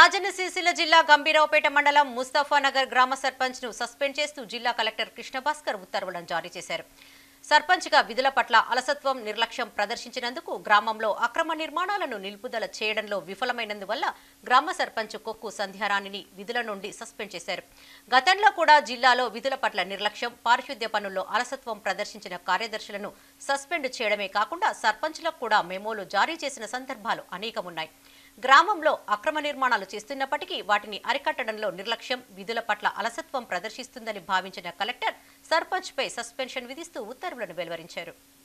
రాజన్న సిరిసిల్ల జిల్లా గంభీరావుపేట మండలం ముస్తఫానగర్ గ్రామ సర్పంచ్ ను సస్పెండ్ చేస్తూ జిల్లా కలెక్టర్ కృష్ణభాస్కర్ ఉత్తర్వులను జారీ చేశారు సర్పంచ్గా విధుల పట్ల అలసత్వం నిర్లక్ష్యం ప్రదర్శించినందుకు గ్రామంలో అక్రమ నిర్మాణాలను నిలుపుదల చేయడంలో విఫలమైనందువల్ల గ్రామ సర్పంచ్ కొక్కు సంధ్యారాణిని విధుల నుండి సస్పెండ్ చేశారు గతంలో కూడా జిల్లాలో విధుల పట్ల నిర్లక్ష్యం పారిశుద్ధ్య పనుల్లో అలసత్వం ప్రదర్శించిన కార్యదర్శులను సస్పెండ్ చేయడమే కాకుండా సర్పంచ్లకు కూడా మెమోలు జారీ చేసిన సందర్భాలు అనేకమున్నాయి గ్రామంలో అక్రమ నిర్మాణాలు చేస్తున్నప్పటికీ వాటిని అరికట్టడంలో నిర్లక్ష్యం విధుల పట్ల అలసత్వం ప్రదర్శిస్తుందని భావించిన కలెక్టర్ సర్పంచ్పై సస్పెన్షన్ విధిస్తూ ఉత్తర్వులను వెలువరించారు